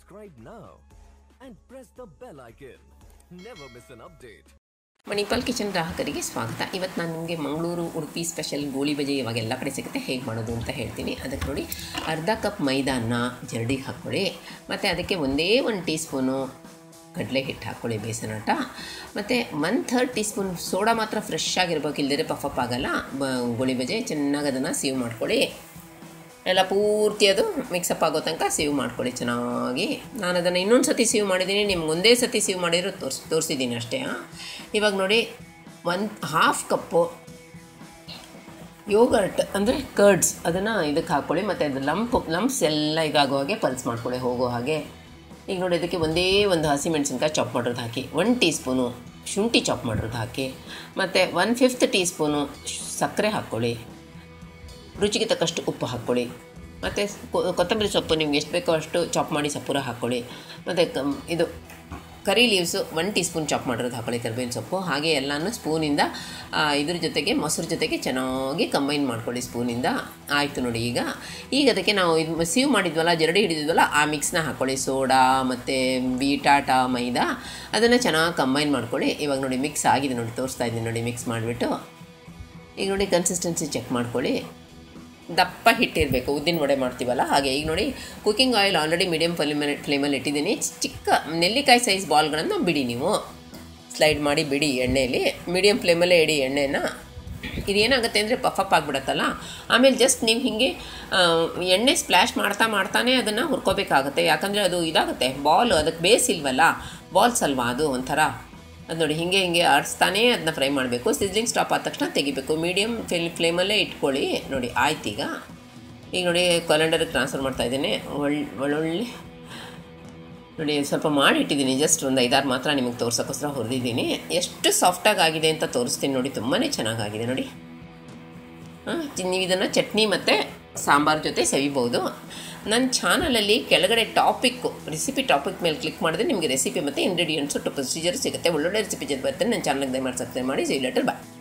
subscribe now and press the bell icon. Never miss an update. Manipal kitchen ಗ್ರಾಹಕರಿಗೆ ಸ್ವಾಗತ ಇವತ್ತು ನಾನು ನಿಮಗೆ ಮಂಗಳೂರು ಉಡುಪಿ ಸ್ಪೆಷಲ್ ಗೋಳಿ ಬಜೆ ಇವಾಗ ಎಲ್ಲ ಕಡೆ ಸಿಗುತ್ತೆ ಹೇಗೆ ಮಾಡೋದು ಅಂತ ಹೇಳ್ತೀನಿ ಅದಕ್ಕೆ ನೋಡಿ ಅರ್ಧ ಕಪ್ ಮೈದಾನ ಜರಡಿಗೆ ಹಾಕ್ಕೊಳ್ಳಿ ಮತ್ತು ಅದಕ್ಕೆ ಒಂದೇ ಒಂದು ಟೀ ಸ್ಪೂನು ಕಡಲೆ ಹಿಟ್ಟು ಹಾಕ್ಕೊಳ್ಳಿ ಬೇಸನ್ ಆಟ ಮತ್ತು one third teaspoon soda ಮಾತ್ರ ಫ್ರೆಶ್ ಆಗಿರ್ಬೇಕು ಇಲ್ಲದೇ ಪಫಪ್ ಆಗಲ್ಲ ಬ ಗೋಳಿ ಬಜೆ ಚೆನ್ನಾಗಿ ಅದನ್ನು ಸೇವ್ ಮಾಡ್ಕೊಳ್ಳಿ ಎಲ್ಲ ಪೂರ್ತಿ ಅದು ಮಿಕ್ಸಪ್ ಆಗೋ ತನಕ ಸೇವ್ ಮಾಡ್ಕೊಳ್ಳಿ ಚೆನ್ನಾಗಿ ನಾನು ಅದನ್ನು ಇನ್ನೊಂದು ಸತಿ ಸೇವ್ ಮಾಡಿದ್ದೀನಿ ನಿಮ್ಗೆ ಒಂದೇ ಸತಿ ಸೇವ್ ಮಾಡಿರೋ ತೋರ್ಸ್ ತೋರಿಸಿದ್ದೀನಿ ಅಷ್ಟೇ ಆ. ಇವಾಗ ನೋಡಿ ಒಂದು ಹಾಫ್ ಕಪ್ಪು ಯೋಗರ್ಟ್ ಅಂದರೆ ಕರ್ಡ್ಸ್ ಅದನ್ನು ಇದಕ್ಕೆ ಹಾಕ್ಕೊಳ್ಳಿ ಮತ್ತು ಅದು ಲಂಪ್ ಲಂಪ್ಸ್ ಎಲ್ಲ ಇದಾಗೋ ಹಾಗೆ ಪಲ್ಸ್ ಮಾಡ್ಕೊಳ್ಳಿ ಹೋಗೋ ಹಾಗೆ ಈಗ ನೋಡಿ ಇದಕ್ಕೆ ಒಂದೇ ಒಂದು ಹಸಿಮೆಣಸಿನ್ಕಾಯಿ ಚಾಪ್ ಮಾಡಿರೋದು ಹಾಕಿ ಒನ್ ಟೀ ಸ್ಪೂನು ಶುಂಠಿ ಚಾಪ್ ಮಾಡಿರೋದು ಹಾಕಿ ಮತ್ತು ಒನ್ ಫಿಫ್ತ್ ಟೀ ಸ್ಪೂನು ಸಕ್ಕರೆ ಹಾಕ್ಕೊಳ್ಳಿ ರುಚಿಗೆ ತಕ್ಕಷ್ಟು ಉಪ್ಪು ಹಾಕ್ಕೊಳ್ಳಿ ಮತ್ತು ಕೊತ್ತಂಬರಿ ಸೊಪ್ಪು ನಿಮ್ಗೆ ಎಷ್ಟು ಬೇಕೋ ಅಷ್ಟು ಚಾಪ್ ಮಾಡಿ ಸಪೂರ ಹಾಕ್ಕೊಳ್ಳಿ ಮತ್ತು ಕಮ್ ಇದು curry leaves one teaspoon chop ಮಾಡಿರೋದು ಹಾಕ್ಕೊಳ್ಳಿ ಕರಿಬೇವಿನ ಸೊಪ್ಪು ಹಾಗೆ ಎಲ್ಲನೂ ಸ್ಪೂನಿಂದ ಆ, ಇದ್ರ ಜೊತೆಗೆ ಮೊಸರು ಜೊತೆಗೆ ಚೆನ್ನಾಗಿ ಕಂಬೈನ್ ಮಾಡ್ಕೊಳ್ಳಿ ಸ್ಪೂನಿಂದ ಆಯಿತು ನೋಡಿ ಈಗ ಈಗ ಅದಕ್ಕೆ ನಾವು ಇದು ಸೀವ್ ಮಾಡಿದ್ವಲ್ಲ ಜರಡಿ ಹಿಡಿದಿದ್ವಲ್ಲ ಆ ಮಿಕ್ಸ್ನ ಹಾಕ್ಕೊಳ್ಳಿ ಸೋಡಾ ಮತ್ತು ಬೀಟಾಟ ಮೈದಾ ಅದನ್ನು ಚೆನ್ನಾಗಿ ಕಂಬೈನ್ ಮಾಡ್ಕೊಳ್ಳಿ ಇವಾಗ ನೋಡಿ ಮಿಕ್ಸ್ ಆಗಿದೆ ನೋಡಿ ತೋರಿಸ್ತಾ ಇದ್ದೀನಿ ನೋಡಿ ಮಿಕ್ಸ್ ಮಾಡಿಬಿಟ್ಟು ಈಗ ನೋಡಿ ಕನ್ಸಿಸ್ಟೆನ್ಸಿ ಚೆಕ್ ಮಾಡ್ಕೊಳ್ಳಿ ದಪ್ಪ ಹಿಟ್ಟಿರಬೇಕು ಉದ್ದಿನ ವಡೆ ಮಾಡ್ತೀವಲ್ಲ ಹಾಗೆ ಈಗ ನೋಡಿ ಕುಕಿಂಗ್ ಆಯಿಲ್ ಆಲ್ರೆಡಿ ಮೀಡಿಯಮ್ ಫ್ಲೇಮಲ್ಲಿ ಫ್ಲೇಮಲ್ಲಿ ಇಟ್ಟಿದ್ದೀನಿ ಚಿಕ್ಕ ನೆಲ್ಲಿಕಾಯಿ ಸೈಜ್ ಬಾಲ್ಗಳನ್ನು ಬಿಡಿ ನೀವು ಸ್ಲೈಡ್ ಮಾಡಿ ಬಿಡಿ ಎಣ್ಣೆಯಲ್ಲಿ ಮೀಡಿಯಮ್ ಫ್ಲೇಮಲ್ಲೇ ಇಡಿ ಎಣ್ಣೆನ ಇದೇನಾಗುತ್ತೆ ಅಂದರೆ ಪಫಪ್ ಆಗಿಬಿಡತ್ತಲ್ಲ ಆಮೇಲೆ ಜಸ್ಟ್ ನೀವು ಹೀಗೆ ಆ, ಎಣ್ಣೆ ಸ್ಪ್ಲ್ಯಾಶ್ ಮಾಡ್ತಾ ಮಾಡ್ತಾನೆ ಅದನ್ನು ಹುರ್ಕೋಬೇಕಾಗುತ್ತೆ ಯಾಕಂದರೆ ಅದು ಇದಾಗುತ್ತೆ ಬಾಲ್ ಅದಕ್ಕೆ ಬೇಸ್ ಇಲ್ವಲ್ಲ ಬಾಲ್ಸ್ ಅಲ್ವಾ ಅದು ಒಂಥರ ಅದು ನೋಡಿ ಹಿಂಗೆ ಹಿಂಗೆ ಆಡಿಸ್ತಾನೇ ಅದನ್ನ ಫ್ರೈ ಮಾಡಬೇಕು ಸಿಸ್ಲಿಂಗ್ ಸ್ಟಾಪ್ ಆದ ತಕ್ಷಣ ತೆಗಿಬೇಕು ಮೀಡಿಯಮ್ ಫ್ಲೇಮ್ ಫ್ಲೇಮಲ್ಲೇ ಇಟ್ಕೊಳ್ಳಿ ನೋಡಿ ಆಯ್ತು ಈಗ ಈಗ ನೋಡಿ ಕ್ಯಾಲೆಂಡರ್ಗೆ ಟ್ರಾನ್ಸ್ಫರ್ ಮಾಡ್ತಾ ಇದ್ದೀನಿ ಒಳ್ಳೆ ಒಳ್ಳೊಳ್ಳೆ ನೋಡಿ ಸ್ವಲ್ಪ ಮಾಡಿಟ್ಟಿದ್ದೀನಿ ಜಸ್ಟ್ ಒಂದು ಐದಾರು ಮಾತ್ರ ನಿಮಗೆ ತೋರ್ಸೋಕ್ಕೋಸ್ಕರ ಹುರಿದಿದ್ದೀನಿ ಎಷ್ಟು ಸಾಫ್ಟಾಗಿ ಆಗಿದೆ ಅಂತ ತೋರಿಸ್ತೀನಿ ನೋಡಿ ತುಂಬಾ ಚೆನ್ನಾಗಾಗಿದೆ ನೋಡಿ ಹಾಂ ನೀವು ಇದನ್ನು ಚಟ್ನಿ ಮತ್ತು ಸಾಂಬಾರ್ ಜೊತೆ ಸವಿಬೋದು ನನ್ನ ಚಾನಲಲ್ಲಿ ಕೆಳಗಡೆ ಟಾಪಿಕ್ಕು ರೆಸಿಪಿ ಟಾಪಿಕ್ ಮೇಲೆ ಕ್ಲಿಕ್ ಮಾಡಿದ್ರೆ ನಿಮಗೆ ರೆಸಿಪಿ ಮತ್ತು ಇಂಗ್ರೀಡಿಯೆಂಟ್ಸು ಟು ಪ್ರೊಸೀಜರ್ ಸಿಗುತ್ತೆ ಒಳ್ಳೊಳ್ಳೆ ರೆಸಿಪಿ ಜೊತೆ ಬರುತ್ತೆ ನನ್ನ ಚಾನಲ್ಗೆ ದಯಮಾಡಿ ಸಬ್ಸ್ಕ್ರೈಬ್ ಮಾಡಿ ಸಿ ಲೆಟರ್ ಬಾಯ್